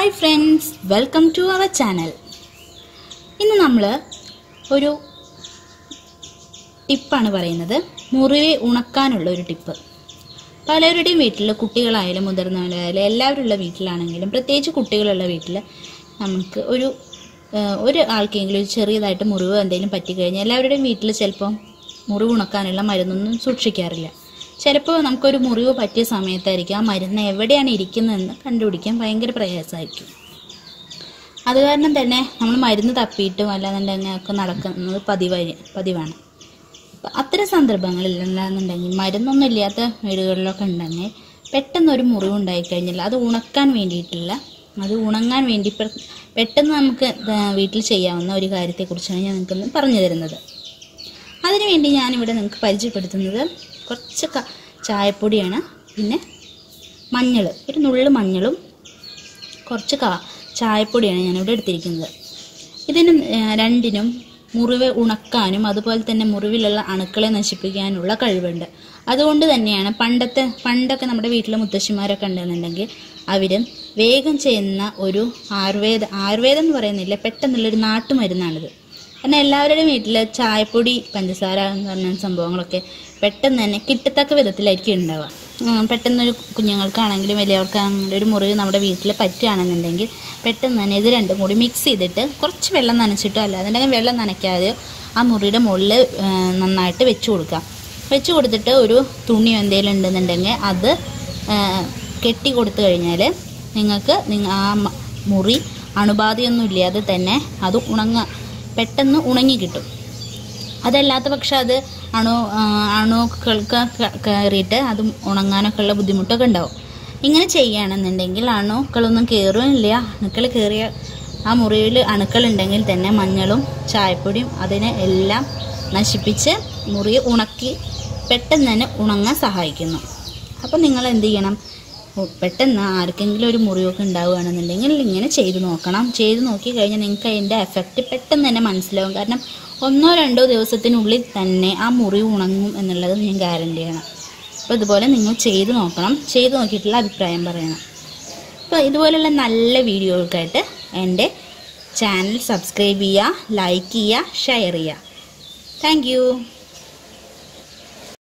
hi friends welcome to our channel ഇന്ന് നമ്മൾ ഒരു ടിപ്പാണ് പറയുന്നത് മുറിവ് ഉണക്കാനുള്ള ഒരു ടിപ്പ് പലരുടെയും വീട്ടിൽ കുട്ടികളായാലും മുതിർന്നവരായാലും എല്ലാവരുള്ള വീട്ടിലാണെങ്കിലും പ്രത്യേകിച്ച് കുട്ടികളുള്ള വീട്ടിൽ നമുക്ക് ഒരു ഏഹ്, ഒരു ആൾക്കെങ്കിലും ഒരു ചെറിയതായിട്ട് മുറിവ് എന്തെങ്കിലും പറ്റിക്കഴിഞ്ഞാൽ എല്ലാവരുടെയും വീട്ടിൽ ചിലപ്പം മുറിവ് ഉണക്കാനുള്ള മരുന്നൊന്നും സൂക്ഷിക്കാറില്ല ചിലപ്പോൾ നമുക്കൊരു മുറിവ് പറ്റിയ സമയത്തായിരിക്കും ആ മരുന്ന് എവിടെയാണ് ഇരിക്കുന്നതെന്ന് കണ്ടുപിടിക്കാൻ ഭയങ്കര പ്രയാസമായിരിക്കും അത് കാരണം തന്നെ നമ്മൾ മരുന്ന് തപ്പിയിട്ടും അല്ലാന്നുണ്ടെങ്കിൽ ഒക്കെ നടക്കുന്നത് പതിവായി പതിവാണ് അപ്പം അത്തരം സന്ദർഭങ്ങളില്ലാന്നുണ്ടെങ്കിൽ മരുന്നൊന്നും ഇല്ലാത്ത വീടുകളിലൊക്കെ ഉണ്ടെങ്കിൽ പെട്ടെന്ന് ഒരു മുറിവ് ഉണ്ടായിക്കഴിഞ്ഞാൽ അത് ഉണക്കാൻ വേണ്ടിയിട്ടുള്ള അത് ഉണങ്ങാൻ വേണ്ടി പെ- പെട്ടെന്ന് നമുക്ക് ദാ വീട്ടിൽ ചെയ്യാവുന്ന ഒരു കാര്യത്തെക്കുറിച്ചാണ് ഞാൻ നിങ്ങൾക്കൊന്ന് പറഞ്ഞു തരുന്നത് അതിനുവേണ്ടി ഞാനിവിടെ നിങ്ങൾക്ക് പരിചയപ്പെടുത്തുന്നത് കുറച്ച് ക- ചായപ്പൊടിയാണ് പിന്നെ മഞ്ഞൾ ഒരു നുള്ളു മഞ്ഞളും കുറച്ച് കാ ചായപ്പൊടിയാണ് ഞാനിവിടെ എടുത്തിരിക്കുന്നത് ഇതിനും ഏഹ്, രണ്ടിനും മുറിവ് ഉണക്കാനും അതുപോലെ തന്നെ മുറിവിലുള്ള അണുക്കളെ നശിപ്പിക്കാനുള്ള കഴിവുണ്ട് അതുകൊണ്ട് തന്നെയാണ് പണ്ടത്തെ പണ്ടൊക്കെ നമ്മുടെ വീട്ടിലെ മുത്തശ്ശിമാരൊക്കെ ഉണ്ടെന്നുണ്ടെങ്കിൽ അവരും വേഗം ചെയ്യുന്ന ഒരു ആയുർവേദ ആയുർവേദം എന്ന് പറയുന്നില്ല പെട്ടെന്നുള്ളൊരു നാട്ടുമരുന്നാണിത് കാരണം എല്ലാവരുടെയും വീട്ടിൽ ചായപ്പൊടി പഞ്ചസാര എന്ന് പറഞ്ഞ സംഭവങ്ങളൊക്കെ പെട്ടെന്ന് തന്നെ കിട്ടത്തക്ക വിധത്തിലായിരിക്കും ഉണ്ടാവുക ഉം, പെട്ടെന്നൊരു കുഞ്ഞുങ്ങൾക്കാണെങ്കിലും വലിയവർക്കാണെങ്കിലും ഒരു മുറിവ് നമ്മുടെ വീട്ടിൽ പറ്റുകയാണെന്നുണ്ടെങ്കിൽ പെട്ടെന്ന് തന്നെ ഇത് രണ്ടും കൂടി മിക്സ് ചെയ്തിട്ട് കുറച്ച് വെള്ളം നനച്ചിട്ടോ അല്ലാന്നുണ്ടെങ്കിൽ വെള്ളം നനയ്ക്കാതെയോ ആ മുറിയുടെ മുകളിൽ നന്നായിട്ട് വെച്ച് കൊടുക്കാം വെച്ച് കൊടുത്തിട്ട് ഒരു തുണിയോ എന്തെങ്കിലും ഉണ്ടെന്നുണ്ടെങ്കിൽ അത് ആ, കെട്ടി കൊടുത്തു കഴിഞ്ഞാൽ നിങ്ങൾക്ക് നിങ്ങ ആ മ- മുറി അണുബാധയൊന്നും ഇല്ലാതെ തന്നെ അത് ഉണങ്ങ പെട്ടെന്ന് ഉണങ്ങി കിട്ടും അതല്ലാത്ത പക്ഷെ അത് അണു ആ, അണുക്കൾക്ക് ക- കയറിയിട്ട് അത് ഉണങ്ങാനൊക്കെ ഉള്ള ബുദ്ധിമുട്ടൊക്കെ ഉണ്ടാവും ഇങ്ങനെ ചെയ്യുകയാണെന്നുണ്ടെങ്കിൽ അണുക്കളൊന്നും കയറുമില്ല അണുക്കൾ കയറിയ ആ മുറിയിൽ അണുക്കളുണ്ടെങ്കിൽ തന്നെ മഞ്ഞളും ചായപ്പൊടിയും അതിനെ എല്ലാം നശിപ്പിച്ച് മുറി ഉണക്കി പെട്ടെന്ന് തന്നെ ഉണങ്ങാൻ സഹായിക്കുന്നു അപ്പം നിങ്ങൾ എന്ത് ചെയ്യണം ഓ, പെട്ടെന്ന് ആർക്കെങ്കിലും ഒരു മുറിവൊക്കെ ഉണ്ടാവുകയാണെന്നുണ്ടെങ്കിൽ ഇങ്ങനെ ചെയ്തു നോക്കണം ചെയ്തു നോക്കി കഴിഞ്ഞാൽ നിങ്ങൾക്ക് അതിൻ്റെ എഫക്റ്റ് പെട്ടെന്ന് തന്നെ മനസ്സിലാവും കാരണം ഒന്നോ രണ്ടോ ദിവസത്തിനുള്ളിൽ തന്നെ ആ മുറിവ് ഉണങ്ങും എന്നുള്ളത് ഞാൻ ഗ്യാരണ്ടിയാണ് അപ്പോൾ ഇതുപോലെ നിങ്ങൾ ചെയ്തു നോക്കണം ചെയ്തു നോക്കിയിട്ടുള്ള അഭിപ്രായം പറയണം അപ്പോൾ ഇതുപോലുള്ള നല്ല വീഡിയോകൾക്കായിട്ട് എൻ്റെ ചാനൽ സബ്സ്ക്രൈബ് ചെയ്യുക ലൈക്ക് ചെയ്യുക ഷെയർ ചെയ്യുക താങ്ക്